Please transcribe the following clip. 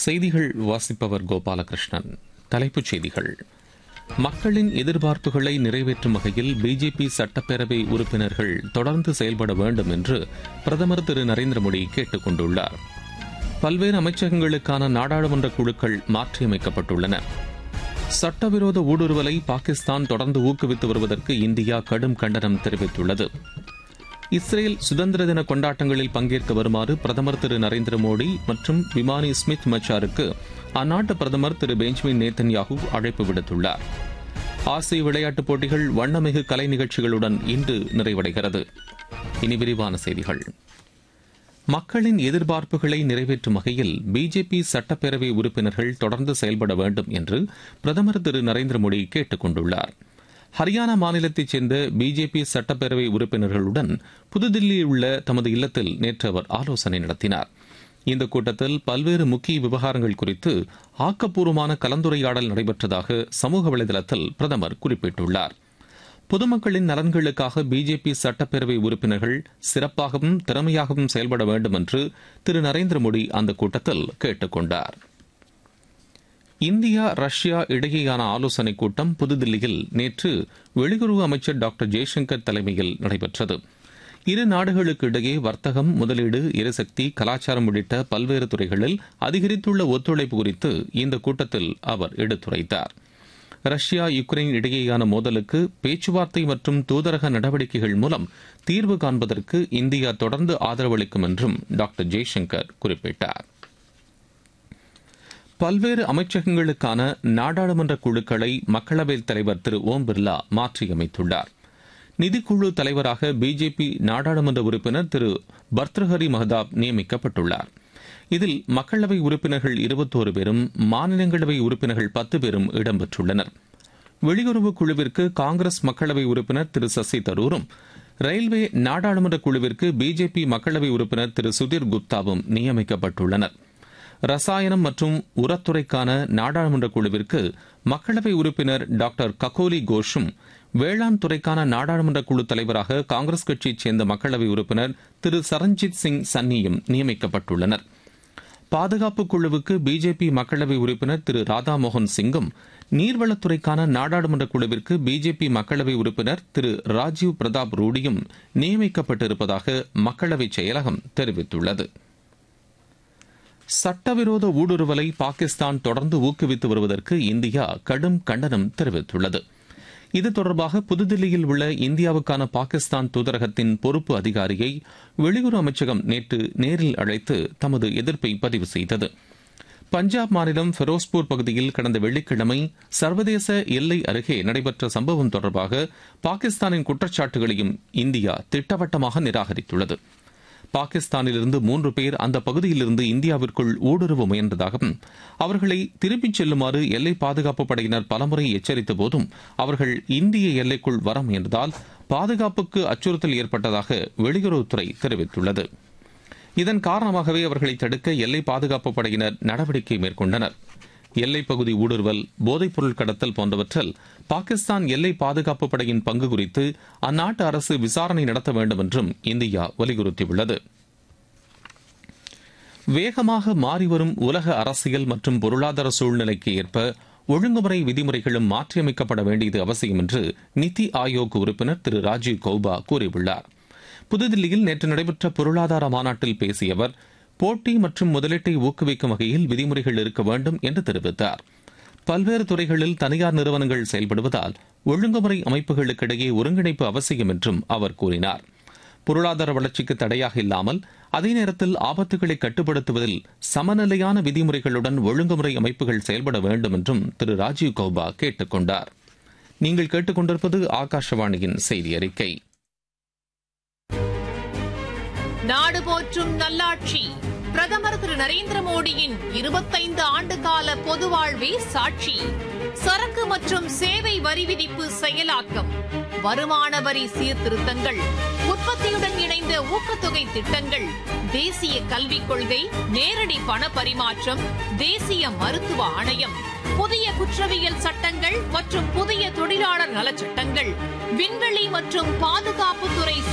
செய்திகள் வாசிப்பவர் கோபாலகிருஷ்ணன் தலைப்புச் செய்திகள் மக்களின் எதிர்பார்ப்புகளை நிறைவேற்றும் வகையில் பிஜேபி சட்டப்பேரவை உறுப்பினர்கள் தொடர்ந்து செயல்பட வேண்டும் என்று பிரதமர் திரு நரேந்திர மோடி கேட்டுக் கொண்டுள்ளார் பல்வேறு அமைச்சகங்களுக்கான நாடாளுமன்ற குழுக்கள் மாற்றியமைக்கப்பட்டுள்ளன சட்டவிரோத ஊடுருவலை பாகிஸ்தான் தொடர்ந்து ஊக்குவித்து வருவதற்கு இந்தியா கடும் கண்டனம் தெரிவித்துள்ளது இஸ்ரேல் சுதந்திர தின கொண்டாட்டங்களில் பங்கேற்க வருமாறு பிரதமர் திரு நரேந்திர மோடி மற்றும் விமானி ஸ்மித் மச்சாருக்கு அந்நாட்டு பிரதமர் திரு பெஞ்சமின் நேத்தன்யாகு அழைப்பு விடுத்துள்ளார் ஆசிய விளையாட்டுப் போட்டிகள் வண்ணமிகு கலை நிகழ்ச்சிகளுடன் இன்று நிறைவடைகிறது இனி விரிவான செய்திகள் மக்களின் எதிர்பார்ப்புகளை நிறைவேற்றும் வகையில் பிஜேபி சட்டப்பேரவை உறுப்பினர்கள் தொடர்ந்து செயல்பட வேண்டும் என்று பிரதமர் திரு நரேந்திர மோடி கேட்டுக் கொண்டுள்ளார் ஹரியானா மாநிலத்தைச் சேர்ந்த பிஜேபி சட்டப்பேரவை உறுப்பினர்களுடன் புதுதில்லியில் உள்ள தமது இல்லத்தில் நேற்று அவர் ஆலோசனை நடத்தினார் இந்த கூட்டத்தில் பல்வேறு முக்கிய விவகாரங்கள் குறித்து ஆக்கப்பூர்வமான கலந்துரையாடல் நடைபெற்றதாக சமூக வலைதளத்தில் பிரதமர் குறிப்பிட்டுள்ளார் பொதுமக்களின் நலன்களுக்காக பிஜேபி சட்டப்பேரவை உறுப்பினர்கள் சிறப்பாகவும் திறமையாகவும் செயல்பட வேண்டும் என்று திரு நரேந்திர மோடி அந்த கூட்டத்தில் கேட்டுக் கொண்டார் இந்தியா ரஷ்யா இடையேயான ஆலோசனைக் கூட்டம் புதுதில்லியில் நேற்று வெளியுறவு அமைச்சர் டாக்டர் ஜெய்சங்கர் தலைமையில் நடைபெற்றது இரு நாடுகளுக்கு இடையே வர்த்தகம் முதலீடு எரிசக்தி கலாச்சாரம் உள்ளிட்ட பல்வேறு துறைகளில் அதிகரித்துள்ள ஒத்துழைப்பு குறித்து இந்த கூட்டத்தில் அவர் எடுத்துரைத்தார் ரஷ்யா யுக்ரைன் இடையேயான மோதலுக்கு பேச்சுவார்த்தை மற்றும் தூதரக நடவடிக்கைகள் மூலம் தீர்வு காண்பதற்கு இந்தியா தொடர்ந்து ஆதரவளிக்கும் என்றும் டாக்டர் ஜெய்சங்கர் குறிப்பிட்டார் பல்வேறு அமைச்சகங்களுக்கான நாடாளுமன்ற குழுக்களை மக்களவைத் தலைவர் திரு ஓம் பிர்லா மாற்றியமைத்துள்ளார் நிதிக்குழு தலைவராக பிஜேபி நாடாளுமன்ற உறுப்பினர் திரு பர்த்ருஹரி மஹதாப் நியமிக்கப்பட்டுள்ளார் இதில் மக்களவை உறுப்பினர்கள் இருபத்தோரு பேரும் மாநிலங்களவை உறுப்பினர்கள் பத்து பேரும் இடம்பெற்றுள்ளனர் வெளியுறவு குழுவிற்கு காங்கிரஸ் மக்களவை உறுப்பினர் திரு சசி தரூரும் ரயில்வே நாடாளுமன்ற குழுவிற்கு பிஜேபி மக்களவை உறுப்பினர் திரு சுதீர் குப்தாவும் நியமிக்கப்பட்டுள்ளனர் ரசாயனம் மற்றும் உரத்துறைக்கான நாடாளுமன்ற குழுவிற்கு மக்களவை உறுப்பினர் டாக்டர் ககோலி கோஷும் வேளாண் துறைக்கான நாடாளுமன்ற குழு தலைவராக காங்கிரஸ் கட்சியைச் சேர்ந்த மக்களவை உறுப்பினர் திரு சரண்ஜித் சிங் சன்னியும் நியமிக்கப்பட்டுள்ளனர் பாதுகாப்பு குழுவுக்கு பிஜேபி மக்களவை உறுப்பினர் திரு ராதாமோகன் சிங்கும் நீர்வளத்துறைக்கான நாடாளுமன்ற குழுவிற்கு பிஜேபி மக்களவை உறுப்பினர் திரு ராஜீவ் பிரதாப் ரூடியும் நியமிக்கப்பட்டிருப்பதாக மக்களவை செயலகம் தெரிவித்துள்ளது சட்டவிரோத ஊடுருவலை பாகிஸ்தான் தொடர்ந்து ஊக்குவித்து வருவதற்கு இந்தியா கடும் கண்டனம் தெரிவித்துள்ளது இது தொடர்பாக புதுதில்லியில் உள்ள இந்தியாவுக்கான பாகிஸ்தான் தூதரகத்தின் பொறுப்பு அதிகாரியை வெளியுறவு அமைச்சகம் நேற்று நேரில் அழைத்து தமது எதிர்ப்பை பதிவு செய்தது பஞ்சாப் மாநிலம் ஃபெரோஸ்பூர் பகுதியில் கடந்த வெள்ளிக்கிழமை சர்வதேச எல்லை அருகே நடைபெற்ற சம்பவம் தொடர்பாக பாகிஸ்தானின் குற்றச்சாட்டுகளையும் இந்தியா திட்டவட்டமாக நிராகரித்துள்ளது பாகிஸ்தானிலிருந்து மூன்று பேர் அந்த பகுதியிலிருந்து இந்தியாவிற்குள் ஊடுருவ முயன்றதாகவும் அவர்களை திரும்பிச் செல்லுமாறு எல்லை பாதுகாப்பு படையினர் பலமுறை எச்சரித்த போதும் அவர்கள் இந்திய எல்லைக்குள் வர முயன்றதால் பாதுகாப்புக்கு அச்சுறுத்தல் ஏற்பட்டதாக வெளியுறவுத்துறை தெரிவித்துள்ளது இதன் காரணமாகவே அவர்களை தடுக்க எல்லை பாதுகாப்பு படையினர் நடவடிக்கை மேற்கொண்டனர் எல்லைப்பகுதி ஊடுருவல் போதைப்பொருள் கடத்தல் போன்றவற்றில் பாகிஸ்தான் எல்லை பாதுகாப்பு படையின் பங்கு குறித்து அந்நாட்டு அரசு விசாரணை நடத்த வேண்டும் என்றும் இந்தியா வலியுறுத்தியுள்ளது வேகமாக மாறிவரும் உலக அரசியல் மற்றும் பொருளாதார சூழ்நிலைக்கு ஏற்ப ஒழுங்குமுறை விதிமுறைகளும் மாற்றியமைக்கப்பட வேண்டியது அவசியம் என்று நிதி ஆயோக் உறுப்பினர் திரு ராஜீவ் கௌபா கூறியுள்ளார் புதுதில்லியில் நேற்று நடைபெற்ற பொருளாதார மாநாட்டில் பேசிய அவர் போட்டி மற்றும் முதலீட்டை ஊக்குவிக்கும் வகையில் விதிமுறைகள் இருக்க வேண்டும் என்று தெரிவித்தார் பல்வேறு துறைகளில் தனியார் நிறுவனங்கள் செயல்படுவதால் ஒழுங்குமுறை அமைப்புகளுக்கிடையே ஒருங்கிணைப்பு அவசியம் என்றும் அவர் கூறினார் பொருளாதார வளர்ச்சிக்கு தடையாக இல்லாமல் அதே நேரத்தில் ஆபத்துகளை கட்டுப்படுத்துவதில் சமநிலையான விதிமுறைகளுடன் ஒழுங்குமுறை அமைப்புகள் செயல்பட வேண்டும் என்றும் திரு ராஜீவ் கௌபா கேட்டுக் கொண்டார் நீங்கள் கேட்டுக்கொண்டிருப்பது ஆகாஷவாணியின் செய்தி அறிக்கை நாடு போற்றும் நல்லாட்சி பிரதமர் திரு நரேந்திர மோடியின் இருபத்தைந்து ஆண்டு கால பொது வாழ்வே சாட்சி சரக்கு மற்றும் சேவை வரி விதிப்பு செயலாக்கம் வருமான வரி சீர்திருத்தங்கள் உற்பத்தியுடன் இணைந்த ஊக்கத்தொகை திட்டங்கள் தேசிய கல்விக் கொள்கை நேரடி பண பரிமாற்றம் தேசிய மருத்துவ ஆணையம் புதிய குற்றவியல் சட்டங்கள் மற்றும் புதிய தொழிலாளர் நலச்சட்டங்கள் விண்வெளி மற்றும் பாதுகாப்புத்துறை